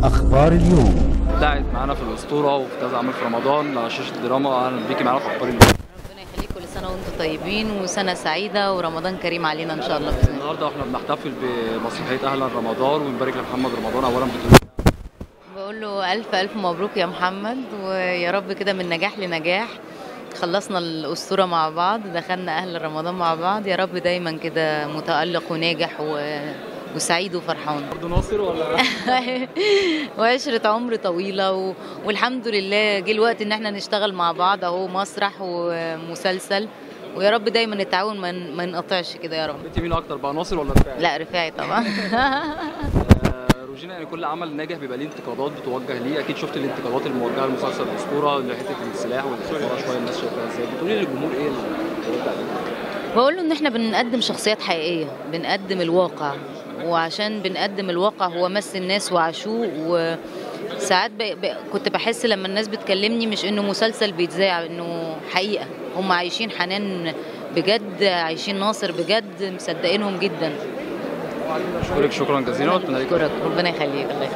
أخبار اليوم بتاعت معانا في الاسطوره وفي كذا عمل في رمضان على شاشه الدراما اهلا بيكي معانا في اخبار اليوم ربنا يخليك كل سنه وانتم طيبين وسنه سعيده ورمضان كريم علينا ان شاء الله باذن الله النهارده احنا بنحتفل بمسرحيه اهلا رمضان ونبارك لمحمد رمضان اولا بطولة بقول له الف الف مبروك يا محمد ويا رب كده من نجاح لنجاح خلصنا الاسطوره مع بعض دخلنا اهل رمضان مع بعض يا رب دايما كده متالق وناجح و... وسعيد وفرحان برضه ناصر ولا وعشرة عمر طويلة و... والحمد لله جه الوقت ان احنا نشتغل مع بعض اهو مسرح ومسلسل ويا رب دايما التعاون ما ن- ما نقطعش كده يا رب انت مين اكتر بقى ناصر ولا رفاعي؟ لا رفاعي طبعا آه، روجينا يعني كل عمل ناجح بيبقى ليه انتقادات بتوجه ليه اكيد شفت الانتقادات الموجهه لمسلسل الاسطوره لحته السلاح والاسطوره شويه الناس شايفاها ازاي بتقولي للجمهور ايه اللي بيرد عليه؟ بقول له ان احنا بنقدم شخصيات حقيقيه بنقدم الواقع وعشان بنقدم الواقع هو مس الناس وعاشوه وساعات ب... ب... كنت بحس لما الناس بتكلمني مش انه مسلسل بيتذاع انه حقيقه هم عايشين حنان بجد عايشين ناصر بجد مصدقينهم جدا اشكرك شكرا جزيلا واتمنى لك اشكرك ربنا يخليك الله يخليك